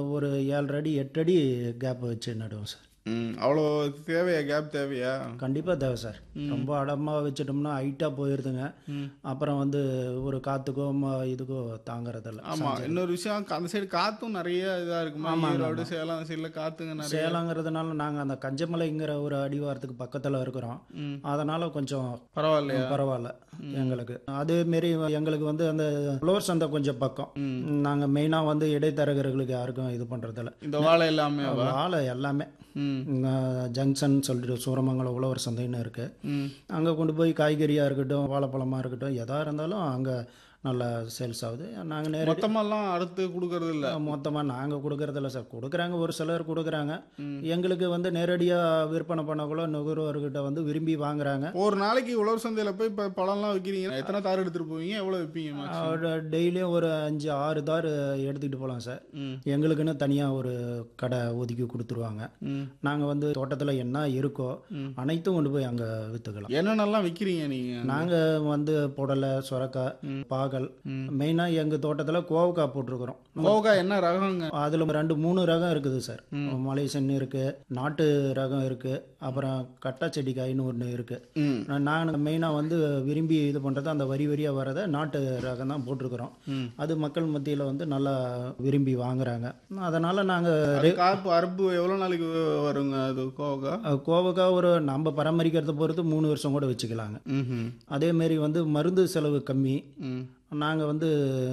ஒரு ஏழரை அடி எட்டு அடி கேப் வச்சு நடுவோம் சார் ம் அவ்வளோ தேவையா கேப் தேவையா கண்டிப்பாக தேவை சார் ரொம்ப அடமாக வச்சுட்டோம்னா ஹைட்டாக போயிடுதுங்க அப்புறம் வந்து ஒரு காற்றுக்கோ ம- இதுக்கோ தாங்கறதில்ல ஆமா இன்னொரு விஷயம் அந்த சைடு காத்தும் நிறைய இதா இருக்குமா ஈரோடு சேலம் சைடில் காத்துங்க நிறைய சேலங்கிறதுனால நாங்கள் அந்த கஞ்சமலைங்கிற ஒரு அடிவாரத்துக்கு பக்கத்தில் இருக்கிறோம் ம். அதனால் கொஞ்சம் பரவாயில்லையா பரவாயில்ல எங்களுக்கு அதே மாரி எங்களுக்கு வந்து அந்த உழவர் சந்தை கொஞ்சம் பக்கம் நாங்கள் மெயினாக வந்து இடைத்தரகர்களுக்கு யாருக்கும் இது பண்ணுறதில்ல இந்த வாழை எல்லாமே வாழை எல்லாமே ம் ஜங்ஷன் சொல்லிட்டு சூரமங்கலம் உழவர் சந்தைன்னு இருக்குது ம் அங்கே கொண்டு போய் காய்கறியாக இருக்கட்டும் வாழைப்பழமாக இருக்கட்டும் எதாக இருந்தாலும் அங்கே நல்லா சேல்ஸ் ஆகுது நாங்கள் நேரடி மொத்தமெல்லாம் அடுத்து கொடுக்கறது இல்ல மொத்தமாக நாங்கள் கொடுக்கறதில்ல சார் கொடுக்குறாங்க ஒரு சிலர் கொடுக்குறாங்க எங்களுக்கு வந்து நேரடியாக விற்பனை பண்ணக்குள்ள நுகர்வோர்கிட்ட வந்து விரும்பி வாங்குறாங்க ஒரு நாளைக்கு உழவர் சந்தையில போய் இப்போ பழம்லாம் விற்கிறீங்கன்னா எத்தனை தார் எடுத்துட்டு போவீங்க எவ்வளோ விற்பீங்க maximum? டெய்லியும் ஒரு அஞ்சு ஆறு தார் எடுத்துக்கிட்டு போகலாம் சார் ம் எங்களுக்குன்னு தனியாக ஒரு கடை ஒதுக்கி கொடுத்துருவாங்க ம் நாங்கள் வந்து தோட்டத்தில் என்ன இருக்கோ அனைத்தும் கொண்டு போய் அங்கே விற்றுக்கலாம் என்னென்னலாம் விற்கிறீங்க நீங்க நாங்கள் வந்து புடலை சுரக்காய் பாகல் மெயினாக எங்கள் தோட்டத்தில் கோவக்காய் போட்டிருக்கிறோம் கோவக்காய் என்ன ரகங்க அதில் ரெண்டு மூணு ரகம் இருக்குது சார் மலேசியன் இருக்குது நாட்டு ரகம் இருக்குது அப்புறம் கட்டா செடிக்காயின்னு ஒன்று இருக்குது ம் நான் மெயினாக வந்து விரும்பி இது பண்ணுறது அந்த வரி வரியாக வரதை நாட்டு ரகம் தான் போட்டிருக்கிறோம் அது மக்கள் மத்தியில் வந்து நல்லா விரும்பி வாங்குறாங்க அதனால் நாங்கள் அது காப்பு அறுப்பு எவ்வளோ நாளைக்கு வருங்க அது கோவக்காய் கோவக்காய் ஒரு நம்ம பராமரிக்கிறத பொறுத்து மூணு வருஷம் கூட வச்சுக்கலாங்க ம் அதேமாரி வந்து மருந்து செலவு கம்மி ம் நாங்கள் வந்து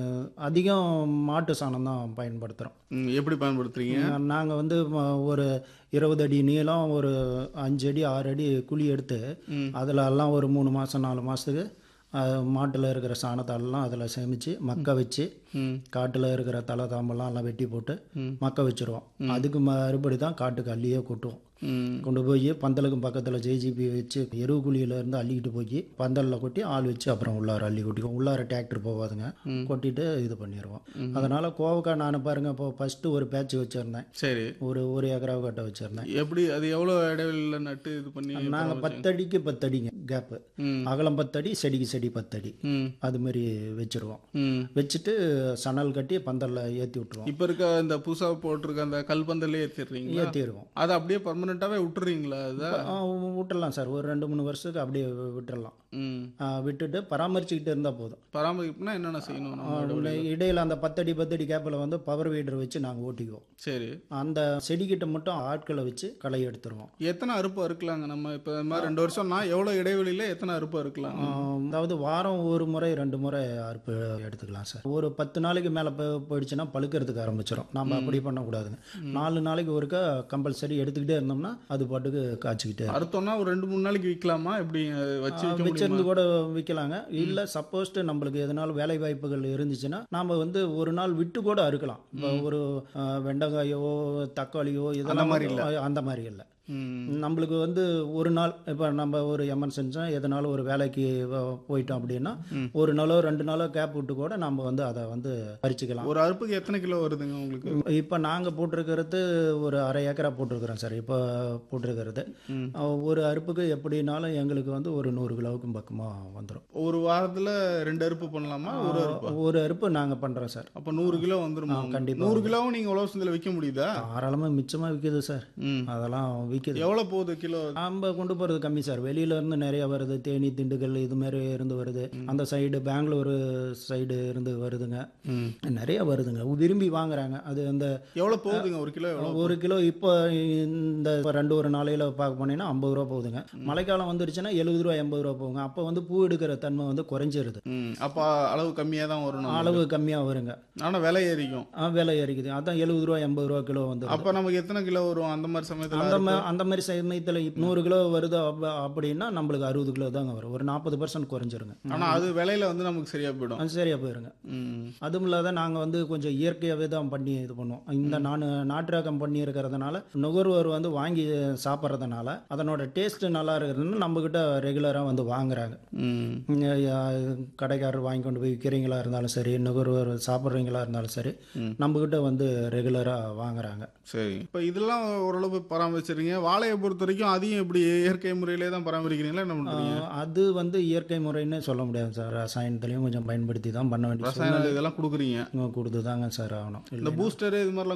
அதிகம் மாட்டு சாணம் தான் பயன்படுத்துகிறோம் ம் எப்படி பயன்படுத்துறீங்க நாங்கள் வந்து ம- ஒரு இருபது அடி நீளம் ஒரு அஞ்சு அடி ஆறு அடி குழி எடுத்து அதில் எல்லாம் ஒரு மூணு மாதம் நாலு மாதத்துக்கு மாட்டில் இருக்கிற சாணத்தாலெல்லாம் அதில் சேமித்து மக்க வச்சு காட்டில் இருக்கிற தலை தாம்பெல்லாம் எல்லாம் வெட்டி போட்டு மக்க வச்சுருவோம் அதுக்கு மறுபடி தான் காட்டுக்கு அள்ளியே கொட்டுவோம் ம் கொண்டு போய் பந்தலுக்கு பக்கத்தில் ஜேஜிபி வச்சு எருவு குழியிலேருந்து அள்ளிக்கிட்டு போய் பந்தலில் கொட்டி ஆள் வச்சு அப்புறம் உள்ளார அள்ளி கொட்டிக்குவோம் உள்ளார டிராக்டர் போகாதுங்க கொட்டிட்டு இது பண்ணிடுவோம் அதனால் கோவக்காய் நான் பாருங்கள் இப்போ ஃபஸ்ட்டு ஒரு பேட்ச் வச்சுருந்தேன் சரி ஒரு ஒரு ஏக்கராவு கட்ட வச்சுருந்தேன் எப்படி அது எவ்வளோ இடைவெளியில் நட்டு இது பண்ணி நாங்கள் பத்தடிக்கு பத்தடிங்க கேப்பு ம். அகலம் பத்தடி செடிக்கு செடி பத்தடி ம் அது மாதிரி வச்சுருவோம் ம் வச்சுட்டு சணல் கட்டி பந்தலில் ஏற்றி விட்ருவோம் இப்போ இருக்க இந்த புதுசாக போட்டிருக்க அந்த கல்பந்தல்லே ஏற்றிடுறீங்களா ஏற்றிடுவோம் அதை அப்படியே பர்மனெண்ட்டாகவே விட்டுறீங்களா அதை விட்டுறலாம் சார் ஒரு ரெண்டு மூணு வருஷத்துக்கு அப்படியே வி- விட்டுறலாம் ம் ஆ, விட்டுட்டு பராமரிச்சுக்கிட்டு இருந்தால் போதும் பராமரிப்புனா என்னென்ன செய்யணும் நம்ம உள்ள இடையில அந்த பத்தடி பத்தடி கேப்பில் வந்து பவர் வீடர் வச்சு நாங்கள் ஓட்டிக்குவோம் சரி அந்த செடிக்கிட்ட மட்டும் ஆட்களை வச்சு களை எடுத்துருவோம் எத்தனை அறுப்பு அறுக்கலாங்க நம்ம இப்போ இந்த மாதிரி ரெண்டு வருஷம்னா எவ்வளோ இடைவெளியில் எத்தனை அறுப்பு அறுக்கலாம் ஆம், அதாவது வாரம் ஒரு முறை ரெண்டு முறை அறுப்பு எடுத்துக்கலாம் சார் ஒரு பத்து நாளைக்கு மேலே போயிடுச்சுன்னா பழுக்கிறதுக்கு ஆரம்பிச்சிடும் நம்ம அப்படி பண்ணக்கூடாதுங்க நாலு நாளைக்கு ஒருக்கா கம்பல்சரி எடுத்துக்கிட்டே இருந்தோம்னா அது பாட்டுக்கு காய்ச்சிக்கிட்டே இருக்கும். அறுத்தோம்னா ஒரு ரெண்டு மூணு நாளைக்கு விற்கலாமா எப்படி அது வச்சு விற்க முடியுமா வச்சிருந்து கூட விற்கலாங்க இல்லை சப்போஸ்ட்டு நம்மளுக்கு எதனாலும் வேலை வாய்ப்புகள் இருந்துச்சுன்னா நாம வந்து ஒரு நாள் விட்டு கூட அறுக்கலாம் இப்போ ஒரு ஆ, வெண்டைக்காயோ தக்காளியோ இதெல்லாம் மாதிரி வந்து- அந்த மாதிரி இல்லை ம் நம்மளுக்கு வந்து ஒரு நாள் இப்போ நம்ம ஒரு எமர்ஜென்சியாக எதனாலும் ஒரு வேலைக்கு வ- போயிட்டோம் அப்படின்னா ஒரு நாளோ ரெண்டு நாளோ கேப் விட்டு கூட நம்ம வந்து அதை வந்து பறிச்சுக்கலாம் ஒரு அறுப்புக்கு எத்தனை கிலோ வருதுங்க உங்களுக்கு இப்போ நாங்கள் போட்டிருக்கிறது ஒரு அரை ஏக்கரா போட்டிருக்கிறோம் சார் இப்போ போட்டிருக்கிறது அஹ் ஒரு அறுப்புக்கு எப்படினாலும் எங்களுக்கு வந்து ஒரு நூறு கிலோவுக்கும் பக்கமாக வந்துடும் ஒரு வாரத்தில் ரெண்டு அறுப்பு பண்ணலாமா ஒரு அறுப்பு ஒரு அறுப்பு நாங்கள் பண்ணுறோம் சார் அப்போ நூறு கிலோ வந்துருமா கண்டிப்பா. நூறு கிலோவும் நீங்கள் உழவு சந்தையில் விற்க முடியுதா தாராளமாக மிச்சமாக விற்கிது சார் ம் அதெல்லாம் விற்கிது எவ்வளோ போகுது கிலோ நம்ம கொண்டு போகிறது கம்மி சார் வெளியில இருந்து நிறைய வருது தேனி திண்டுக்கல் இது மாதிரி இருந்து வருது அந்த சைடு பெங்களூரு சைடு இருந்து வருதுங்க நிறைய வருதுங்க விரும்பி வாங்குறாங்க அது அந்த எவ்வளோ போகுதுங்க ஒரு கிலோ எவ்வளோ ஒரு கிலோ இப்போ இந்த இப்ப ரெண்டு ஒரு நாளையில் பார்க்க போனீங்கன்னா ஐம்பது ரூபா போகுதுங்க மழைக்காலம் வந்துருச்சுன்னா எழுபது ரூபா எண்பது ரூபா போகுங்க அப்போ வந்து பூ எடுக்கிற தன்மை வந்து குறைஞ்சிருது ம் அப்போ அளவு கம்மியாக தான் வரும் நம்ம அளவு கம்மியாக வருங்க ஆனால் விலை ஏறிக்கும் ஆ, விலை ஏறிக்குது அதான் எழுபது ரூபா எண்பது ரூபா கிலோ வந்து அப்போ நமக்கு எத்தனை கிலோ வரும் அந்த மாதிரி சமயத்தில் அந்த மா- அந்த மாதிரி சமயத்தில் நூறு கிலோ வருது அப்ப- அப்படின்னா நம்மளுக்கு அறுபது கிலோ தாங்க வரும் ஒரு நாற்பது பர்சன்ட் குறைஞ்சிருங்க ஆனால் அது விலையில வந்து நமக்கு சரியா போயிடும் அது சரியா போயிருங்க ம் அதுவும் இல்லாத நாங்கள் வந்து கொஞ்சம் இயற்கையாகவே தான் பண்ணி இது பண்ணுவோம் இந்த நான் நாட்டு ரகம் பண்ணி இருக்கிறதுனால நுகர்வோர் வந்து வாங்கி சாப்பிட்றதுனால அதனோட டேஸ்ட் நல்லா இருக்கிறதுன்னு நம்மக்கிட்ட ரெகுலராக வந்து வாங்குறாங்க ம் இங்க, யா, கடைக்காரர் வாங்கி கொண்டு போய் விற்கிறீங்களா இருந்தாலும் சரி நுகர்வோர் சாப்பிட்றீங்களா இருந்தாலும் சரி நம்மக்கிட்ட வந்து ரெகுலராக வாங்குறாங்க சரி இப்போ இதெல்லாம் ஓரளவு பராமரிச்சிருக்கீங்க வாழையை பொறுத்த வரைக்கும் அதையும் எப்படி இயற்கை முறையிலே தான் பராமரிக்கிறீங்களா என்ன பண்ணுறீங்க ஆஹ், அது வந்து இயற்கை முறைன்னு சொல்ல முடியாது சார் ரசாயனத்துலேயும் கொஞ்சம் பயன்படுத்தி தான் பண்ண வேண்டிய ரசாயன இதெல்லாம் கொடுக்குறீங்க சூழ்நிலை கொடுத்து தாங்க சார் ஆகணும் இந்த பூஸ்டர் இது மாதிரிலாம்